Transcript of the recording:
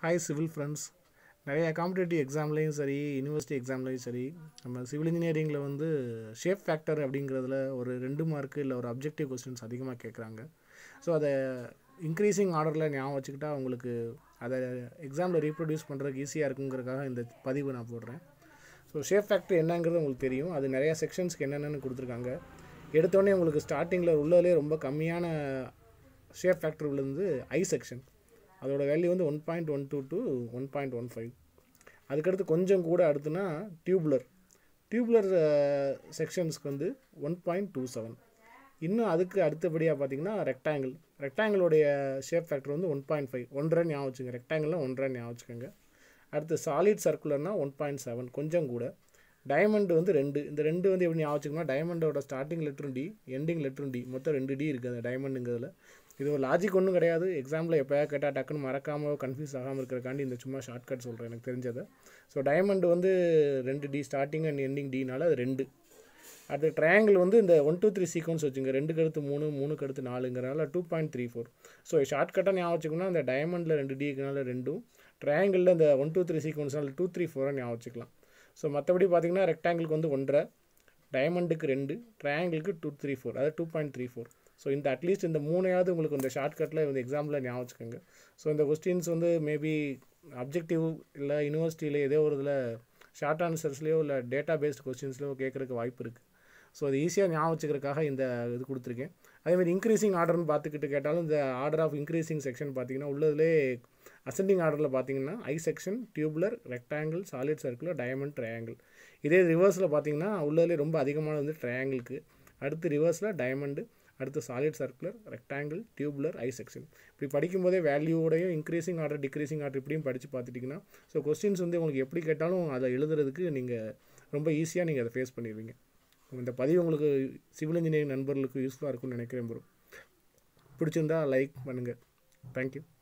hi civil friends நிறைய competitive எக்ஸாம்லேயும் சரி யூனிவர்சிட்டி எக்ஸாம்லேயும் சரி நம்ம சிவில் இன்ஜினியரிங்கில் வந்து ஷேப் ஃபேக்டர் அப்படிங்கிறதுல ஒரு ரெண்டு மார்க்கு இல்லை ஒரு அப்ஜெக்டிவ் கொஸ்டின்ஸ் அதிகமாக கேட்குறாங்க ஸோ அதை இன்க்ரீசிங் ஆர்டரில் ஞாபகம் வச்சுக்கிட்டா உங்களுக்கு அதை எக்ஸாமில் ரீப்ரொடியூஸ் பண்ணுறதுக்கு ஈஸியாக இருக்குங்கிறதுக்காக இந்த பதிவு நான் போடுறேன் ஸோ ஷேப் ஃபேக்டர் என்னங்கிறது உங்களுக்கு தெரியும் அது நிறையா செக்ஷன்ஸ்க்கு என்னென்னு கொடுத்துருக்காங்க எடுத்தோடனே உங்களுக்கு ஸ்டார்டிங்கில் உள்ளதுலேயே ரொம்ப கம்மியான ஷேப் ஃபேக்டர் விழுந்து ஐ செக்ஷன் அதோட வேல்யூ வந்து one point one two to one point one five அதுக்கடுத்து கொஞ்சம் கூட அடுத்துனா டியூப்லர் டியூப்லர் செக்ஷன்ஸ்க்கு வந்து ஒன் பாயிண்ட் டூ செவன் இன்னும் அதுக்கு அடுத்தபடியாக பார்த்தீங்கன்னா ரெக்டாங்கிள் ரெக்டாங்கிளோடைய ஷேப் ஃபேக்டர் வந்து ஒன் பாயிண்ட் ஃபைவ் ஒன்றரை ஞாபகம் வச்சுங்க ரெக்டாங்கிள்னால் ஒன்றரை ஞாபகம் வச்சுக்கோங்க அடுத்து சாலிட் சர்க்குலர்னால் ஒன் பாயிண்ட் செவன் கொஞ்சம் கூட டைமண்ட் வந்து ரெண்டு இந்த ரெண்டு வந்து எப்படி ஞாபகம் வச்சுக்கோன்னா டைமண்டோட ஸ்டார்டிங் லெட்டரும் டி எண்டிங் லெட்டரும் டி மொத்தம் ரெண்டு டி இருக்குது அந்த டைமண்டுங்கிறதுல இது ஒரு லாஜிக் ஒன்றும் கிடையாது எக்ஸாம்பிள் எப்போயா கேட்டால் டக்குன்னு மறக்காமல் கன்ஃபியூஸ் ஆகாமல் இருக்கிறக்காண்டி இந்த சும்மா ஷார்ட்கட் சொல்கிறேன் எனக்கு தெரிஞ்சதை ஸோ டைமண்ட் வந்து ரெண்டு டி ஸ்டார்டிங் அண்ட் எண்டிங் டினால அது ரெண்டு அடுத்து ட்ரையாங்கிள் வந்து இந்த ஒன் டூ த்ரீ சீக்வன்ஸ் வச்சுங்க ரெண்டுக்கு அடுத்து மூணு மூணுக்கு அடுத்து நாலுங்கிறனால two point three four so ஷார்ட்கட்டாக ஞாபகம் வச்சுக்கணும்னா அந்த டைமண்டில் ரெண்டு டி இருக்கனால ரெண்டும் ட்ரையாங்கிளில் இந்த ஒன் டூ த்ரீ சீக்வன்ஸ்னால டூ த்ரீ ஃபோரை ஞாபகம் வச்சுக்கலாம் ஸோ மற்றபடி பார்த்தீங்கன்னா ரெக்டாங்கிளுக்கு வந்து ஒன்றரை டைமண்டுக்கு ரெண்டு ட்ரையாங்கிளுக்கு டூ த்ரீ ஃபோர் அதாவது two point three four so இந்த அட்லீஸ்ட் இந்த மூணையாவது உங்களுக்கு இந்த ஷார்ட்கட்டில் இந்த எக்ஸாமில் ஞாபகம் வச்சுக்கோங்க ஸோ இந்த கொஸ்டின்ஸ் வந்து மேபி அப்ஜெக்டிவ் இல்லை யூனிவர்சிட்டியில் ஏதோ ஒரு இதில் ஷார்ட் ஆன்சர்ஸ்லேயோ இல்லை டேட்டா பேஸ்ட் கொஸ்டின்ஸ்லையோ கேட்குறதுக்கு வாய்ப்பு இருக்குது ஸோ அது ஈஸியாக ஞாபகம் வச்சுக்கிறதுக்காக இந்த இது கொடுத்துருக்கேன் அதேமாதிரி இன்க்ரீசிங் ஆர்டர்னு பார்த்துக்கிட்டு கேட்டாலும் இந்த ஆர்டர் ஆஃப் இன்க்ரீசிங் செக்ஷன் பார்த்தீங்கன்னா உள்ளதுலே அசெண்டிங் ஆர்டரில் பார்த்தீங்கன்னா I section tubular rectangle solid circular diamond triangle இதே ரிவர்ஸில் பார்த்தீங்கன்னா உள்ளதுலேயே ரொம்ப அதிகமானது வந்து ட்ரையாங்கிளுக்கு அடுத்து ரிவர்ஸில் டயமண்டு அடுத்து solid circular rectangle tubular I section இப்படி படிக்கும்போதே வேல்யூவோடையும் இன்க்ரீசிங் ஆர்டர் டிக்ரீசிங் ஆர்டர் இப்படியும் படித்து பார்த்துட்டிங்கன்னா ஸோ கொஸ்டின்ஸ் வந்து உங்களுக்கு எப்படி கேட்டாலும் அதை எழுதுறதுக்கு நீங்கள் ரொம்ப ஈஸியாக நீங்கள் அதை ஃபேஸ் பண்ணிடுவீங்க இந்த பதிவு உங்களுக்கு சிவில் இன்ஜினியரிங் நண்பர்களுக்கு யூஸ்ஃபுல்லாக இருக்கும்னு நினைக்கிறேன் ப்ரோ பிடிச்சிருந்தா லைக் பண்ணுங்கள் தேங்க்யூ